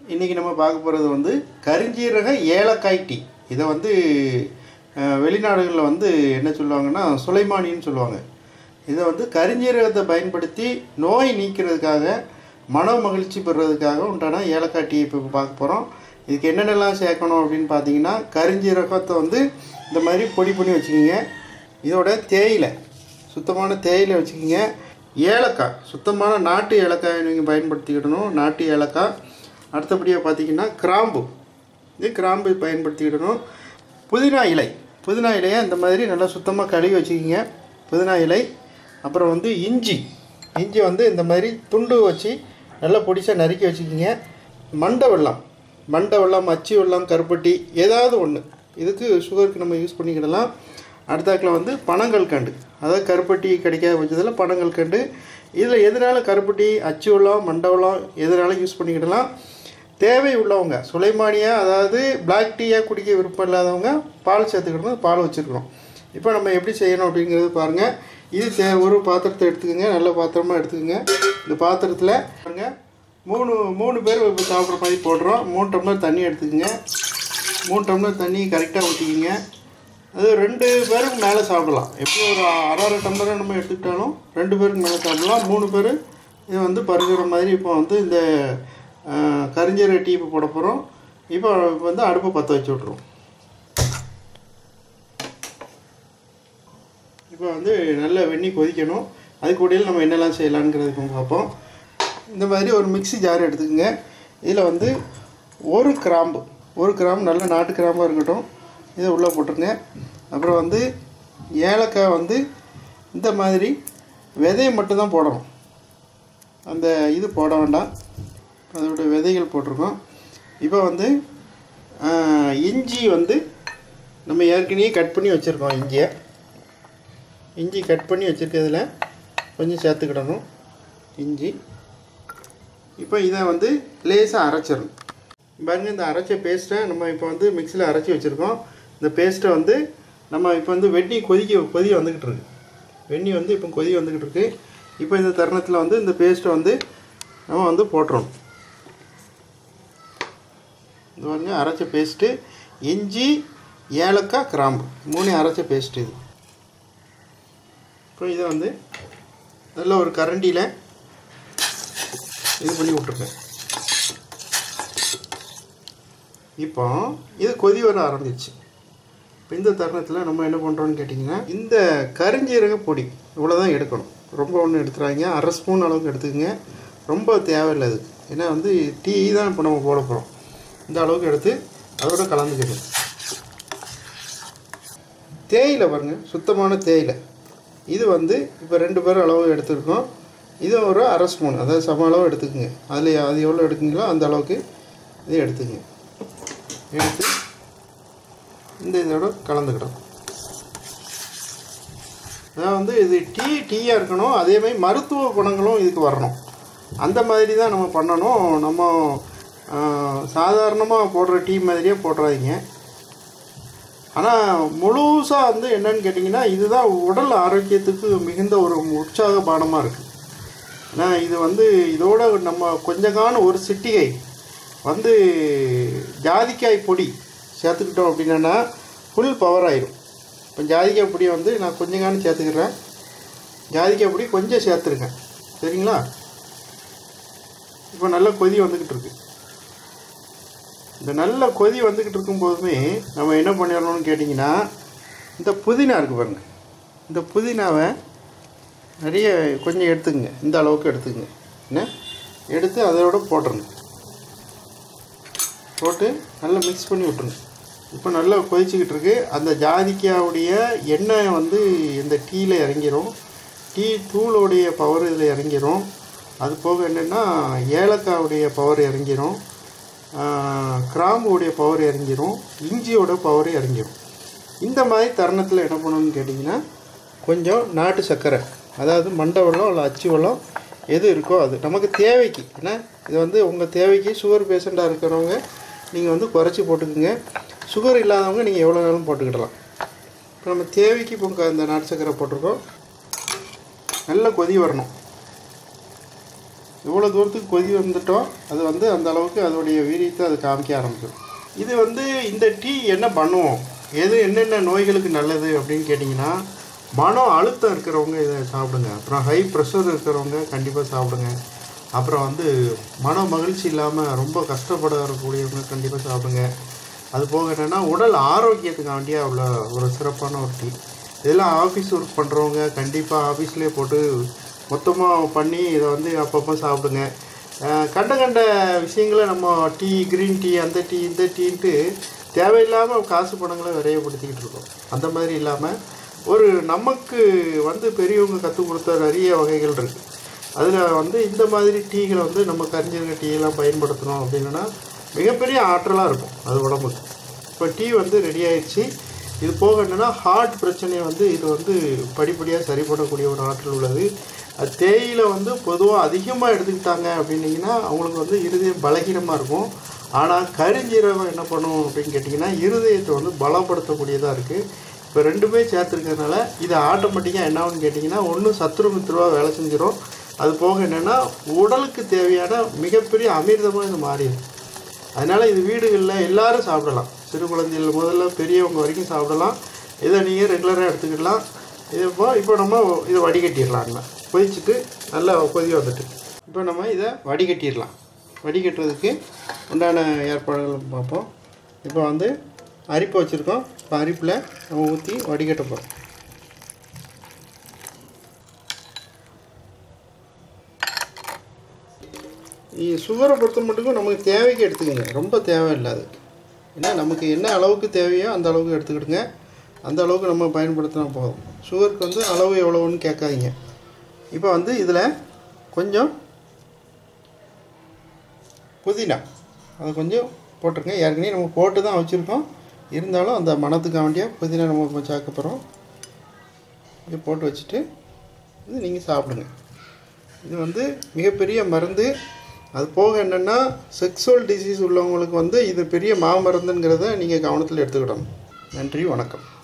இன்றைக்கி நம்ம பார்க்க போகிறது வந்து கரிஞ்சீரக ஏலக்காய் டீ இதை வந்து அஹ், வெளிநாடுகளில் வந்து என்ன சொல்லுவாங்கன்னா சுலைமானின்னு சொல்லுவாங்க இதை வந்து கரிஞ்சீரகத்தை பயன்படுத்தி நோய் நீக்கிறதுக்காக மன மகிழ்ச்சி பெறுறதுக்காக உண்டான ஏலக்காய் டீ இப்போ பார்க்க போகிறோம் இதுக்கு என்னென்னலாம் சேர்க்கணும் அப்படின்னு பார்த்தீங்கன்னா கரிஞ்சீரகத்தை வந்து இந்த மாதிரி பொடி பண்ணி வச்சுக்கிங்க இதோட தேயிலை சுத்தமான தேயிலை வச்சுக்கிங்க ஏலக்காய் சுத்தமான நாட்டு ஏலக்காயை நீங்கள் பயன்படுத்திக்கிடணும் நாட்டு ஏலக்காய் அடுத்தபடியாக பார்த்தீங்கன்னா கிராம்பு இது கிராம்பு பயன்படுத்திக்கிடணும் புதினா இலை புதினா இலையை இந்த மாதிரி நல்லா சுத்தமாக கழுவி வச்சுக்கிங்க புதினா இலை அப்புறம் வந்து இஞ்சி இஞ்சி வந்து இந்த மாதிரி துண்டு வச்சு நல்லா பொடிசாக நறுக்கி வச்சுக்கிங்க மண்டை வெல்லம் மண்டை வெல்லம் அச்சு வெல்லம் கருப்பட்டி ஏதாவது ஒன்று இதுக்கு சுகருக்கு நம்ம யூஸ் பண்ணிக்கிடலாம் அடுத்தாக்கில் வந்து பனங்கள் கண்டு அதாவது கருப்பட்டி கிடைக்காத பட்சத்தில் பனங்கள் கண்டு இதில் எதனால கருப்பட்டி அச்சு வெல்லம் மண்டை வெல்லம் எதனால யூஸ் பண்ணிக்கிடலாம் தேவை உள்ளவங்க சுலைமானியா அதாவது பிளாக் டீயாக குடிக்க விருப்பம் இல்லாதவங்க பால் சேர்த்துக்கிடணும் பால் வச்சுருக்கிறோம் இப்போ நம்ம எப்படி செய்யணும் அப்படிங்கிறது பாருங்கள் இது தே ஒரு பாத்திரத்தை எடுத்துக்கோங்க நல்ல பாத்திரமாக எடுத்துக்கோங்க இந்த பாத்திரத்தில் பாருங்க மூணு மூணு பேர் இப்போ சாப்பிட்ற மாதிரி போடுறோம் மூணு டம்ளர் தண்ணி எடுத்துக்கோங்க மூணு டம்ளர் தண்ணி கரெக்டாக ஊற்றிக்கிங்க அது ரெண்டு பேருக்கு மேலே சாப்பிடலாம் எப்படி ஒரு அரை அரை டம்ளரை நம்ம எடுத்துக்கிட்டாலும் ரெண்டு பேருக்கு மேலே சாப்பிடலாம் மூணு பேர் இது வந்து பருகிற மாதிரி இப்போ வந்து இந்த அஹ், கரிஞ்சீரக டீ இப்போ போட போகிறோம் இப்போ வந்து அடுப்பை பற்ற வச்சு விட்ருவோம் இப்போ வந்து நல்ல வெந்நீர் கொதிக்கணும் அதுக்கு கூடயில் நம்ம என்னெல்லாம் செய்யலாங்கிறது இப்போ பார்ப்போம் இந்த மாதிரி ஒரு மிக்ஸி ஜார் எடுத்துக்கோங்க இதில் வந்து ஒரு கிராம்பு ஒரு கிராம்பு நல்ல நாட்டு கிராம்பாக இருக்கட்டும் இதை உள்ளே போட்டுருங்க அப்புறம் வந்து ஏலக்காய் வந்து இந்த மாதிரி விதையை மட்டும்தான் போடணும் அந்த இது போட வேண்டாம் அதோட விதைகள் போட்டிருக்கோம் இப்போ வந்து ஆஹ், இஞ்சி வந்து நம்ம ஏற்கனவே கட் பண்ணி வச்சுருக்கோம் இஞ்சியை இஞ்சி கட் பண்ணி வச்சுருக்கிறதுல கொஞ்சம் சேர்த்துக்கிடணும் இஞ்சி இப்போ இதை வந்து லேசாக அரைச்சிடணும் பாருங்க இந்த அரைச்ச பேஸ்ட்டை நம்ம இப்போ வந்து மிக்சியில் அரைச்சி வச்சுருக்கோம் இந்த பேஸ்ட்டை வந்து நம்ம இப்போ வந்து வெந்நி கொதிக்க கொதி வந்துக்கிட்டு இருக்கு வெந்நி வந்து இப்போ கொதி வந்துக்கிட்டு இருக்கு இப்போ இந்த தருணத்தில் வந்து இந்த பேஸ்ட்டை வந்து நம்ம வந்து போட்டுறோம் இது பாருங்க அரைச்ச பேஸ்ட்டு இஞ்சி ஏலக்காய் கிராம்பு மூணு அரைச்ச பேஸ்ட் இது இப்போ இதை வந்து நல்ல ஒரு கரண்டியில் இது பண்ணி விட்ருக்கேன் இப்போ இது கொதி வர ஆரம்பிச்சிச்சு இப்போ இந்த தருணத்தில் நம்ம என்ன பண்ணுறோம்னு கேட்டிங்கன்னா இந்த கரிஞ்சீரக பொடி இவ்வளோ தான் எடுக்கணும் ரொம்ப ஒன்றும் எடுத்துறாங்க அரை ஸ்பூன் அளவுக்கு எடுத்துக்கங்க ரொம்ப தேவையில்லை அது ஏன்னா வந்து டீ தான் இப்போ நம்ம போட போகிறோம் இந்த அளவுக்கு எடுத்து அதோட கலந்துக்கணும் தேயிலை பாருங்கள் சுத்தமான தேயிலை இது வந்து இப்போ ரெண்டு பேர் அளவு எடுத்துருக்கோம் இது ஒரு அரை ஸ்பூன் அதாவது சம அளவு எடுத்துக்கோங்க அதில் அது எவ்வளோ எடுக்குங்களோ அந்த அளவுக்கு இதை எடுத்துக்கங்க எடுத்து இந்த இதோட கலந்துக்கிடும் அதான் வந்து இது டீ டீயாக இருக்கணும் அதே மாதிரி மருத்துவ குணங்களும் இதுக்கு வரணும் அந்த மாதிரி தான் நம்ம பண்ணணும் நம்ம சாதாரணமாக போடுற டீ மாதிரியே போடுறாதீங்க ஆனால் முழுசாக வந்து என்னன்னு கேட்டிங்கன்னா இதுதான் உடல் ஆரோக்கியத்துக்கு மிகுந்த ஒரு உற்சாக பானமாக இருக்குது ஏன்னா இது வந்து இதோட நம்ம கொஞ்சங்கான ஒரு சிட்டிகை வந்து ஜாதிக்காய் பொடி சேர்த்துக்கிட்டோம் அப்படின்னா ஃபுல் பவர் ஆயிரும் இப்போ ஜாதிக்காய் பொடியை வந்து நான் கொஞ்சங்கான சேர்த்துக்கிறேன் ஜாதிக்காய் பொடி கொஞ்சம் சேர்த்துருக்கேன் சரிங்களா இப்போ நல்ல கொதி வந்துக்கிட்டு இருக்கு இந்த நல்ல கொதி வந்துக்கிட்டு இருக்கும்போதுமே நம்ம என்ன பண்ணிடணும்னு கேட்டிங்கன்னா இந்த புதினா இருக்குது பாருங்க இந்த புதினாவை நிறைய கொஞ்சம் எடுத்துக்கங்க இந்த அளவுக்கு எடுத்துக்கங்க என்ன எடுத்து அதோட போட்டுருங்க போட்டு நல்லா மிக்ஸ் பண்ணி விட்ருங்க இப்போ நல்லா கொதிச்சுக்கிட்டு இருக்கு அந்த ஜாதிக்காவுடைய எண்ணெய் வந்து இந்த டீயில் இறங்கிரும் டீ தூளுடைய பவர் இதில் இறங்கிரும் அது போக என்னென்னா ஏலக்காவுடைய பவர் இறங்கிரும் ஆஹ், கிராம்புடைய பவர் இறங்கிரும் இஞ்சியோட பவர் இறங்கிரும் இந்த மாதிரி தருணத்தில் என்ன பண்ணணும்னு கேட்டிங்கன்னா கொஞ்சம் நாட்டு சர்க்கரை அதாவது மண்டை வெல்லம் இல்லை அச்சு வெல்லம் எது இருக்கோ அது நமக்கு தேவைக்கு ஏன்னா இது வந்து உங்கள் தேவைக்கு சுகர் பேஷண்ட்டாக இருக்கிறவங்க நீங்கள் வந்து குறைச்சி போட்டுக்குங்க சுகர் இல்லாதவங்க நீங்கள் எவ்வளோ நாளும் போட்டுக்கிடலாம் இப்போ நம்ம தேவைக்கு இப்போ க- இந்த நாட்டு சர்க்கரை போட்டிருக்கோம் நல்ல கொதி வரணும் இவ்வளோ தூரத்துக்கு கொதி வந்துட்டோம் அது வந்து அந்த அளவுக்கு அதோடைய வீரியத்தை அது காமிக்க ஆரம்பிக்கும் இது வந்து இந்த டீ என்ன பண்ணுவோம் எது என்னென்ன நோய்களுக்கு நல்லது அப்படின்னு கேட்டிங்கன்னா மனம் அழுத்தம் இருக்கிறவங்க இதை சாப்பிடுங்க அப்புறம் ஹை ப்ரெஷர் இருக்கிறவங்க கண்டிப்பாக சாப்பிடுங்க அப்புறம் வந்து மன மகிழ்ச்சி இல்லாமல் ரொம்ப கஷ்டப்படக்கூடியவங்க கண்டிப்பாக சாப்பிடுங்க அது போக என்னென்னா உடல் ஆரோக்கியத்துக்காண்டியா உள்ள ஒரு சிறப்பான ஒரு டீ இதெல்லாம் ஆஃபீஸ் ஒர்க் பண்ணுறவங்க கண்டிப்பாக ஆஃபீஸ்லேயே போட்டு மொத்தமாக பண்ணி இதை வந்து அப்பப்போ சாப்பிடுங்க அஹ் கண்ட கண்ட விஷயங்களை நம்ம டீ க்ரீன் டீ அந்த டீ இந்த டீன்ட்டு தேவையில்லாமல் காசு பணங்களை விரையப்படுத்திக்கிட்டு இருக்கோம் அந்த மாதிரி இல்லாமல் ஒரு நமக்கு வந்து பெரியவங்க கற்றுக் கொடுத்த நிறைய வகைகள் இருக்குது அதில் வந்து இந்த மாதிரி டீகளை வந்து நம்ம கரிஞ்சீரக டீயெல்லாம் பயன்படுத்தணும் அப்படின்னா மிகப்பெரிய ஆற்றலாக இருக்கும் அது உடம்புக்கு இப்போ டீ வந்து ரெடி ஆயிடுச்சு இது போக என்னென்னா ஹார்ட் பிரச்சனையை வந்து இது வந்து படிப்படியாக சரி பண்ணக்கூடிய ஒரு ஆற்றல் உள்ளது அது தேயில வந்து பொதுவாக அதிகமாக எடுத்துக்கிட்டாங்க அப்படின்னீங்கன்னா அவங்களுக்கு வந்து இருதயம் பலகீனமாக இருக்கும் ஆனால் கரிஞ்சீரகம் என்ன பண்ணும் அப்படின்னு கேட்டிங்கன்னா இருதயத்தை வந்து பலப்படுத்தக்கூடியதாக இருக்குது இப்போ ரெண்டுமே சேர்த்துருக்கறதுனால இது ஆட்டோமேட்டிக்காக என்ன ஆகும்னு கேட்டிங்கன்னா ஒன்று சத்ரு மித்ருவாக வேலை செஞ்சிடும் அது போக என்னென்னா உடலுக்கு தேவையான மிகப்பெரிய அமிர்தமாக இது மாறிடும் அதனால் இது வீடுகளில் எல்லாரும் சாப்பிடலாம் சிறு குழந்தைகள் முதல்ல பெரியவங்க வரைக்கும் சாப்பிடலாம் இதை நீங்கள் ரெகுலராக எடுத்துக்கிடலாம் இது இப்போ இப்போ நம்ம இதை வடிகட்டிடலாம் நம்ம கொதிச்சுட்டு நல்லா கொதி வந்துட்டு இப்போ நம்ம இதை வடிகட்டிடலாம் வடிகட்டுறதுக்கு உண்டான ஏற்பாடுகள் பார்ப்போம் இப்போ வந்து அரிப்பு வச்சுருக்கோம் இப்போ அரிப்பில் நம்ம ஊற்றி வடிகட்ட போகிறோம் சுகரை பொறுத்த மட்டுக்கும் நமக்கு தேவைக்கு எடுத்துக்கோங்க ரொம்ப தேவையில்லை அது ஏன்னா நமக்கு என்ன அளவுக்கு தேவையோ அந்த அளவுக்கு எடுத்துக்கிடுங்க அந்த அளவுக்கு நம்ம பயன்படுத்தினா போதும் சுகருக்கு வந்து அளவு எவ்வளோன்னு கேட்காதீங்க இப்போ வந்து இதில் கொஞ்சம் புதினா அதை கொஞ்சம் போட்டிருங்க ஏற்கனவே நம்ம போட்டு தான் வச்சுருக்கோம் இருந்தாலும் அந்த மணத்துக்கு வேண்டிய புதினா நம்ம இப்போ சேர்க்க போகிறோம் இது போட்டு வச்சுட்டு இது நீங்கள் சாப்பிடுங்க இது வந்து மிகப்பெரிய மருந்து அது போக என்னென்னா செக்ஸுவல் டிசீஸ் உள்ளவங்களுக்கு வந்து இது பெரிய மாமருந்துங்கிறத நீங்கள் கவனத்தில் எடுத்துக்கிடணும் நன்றி வணக்கம்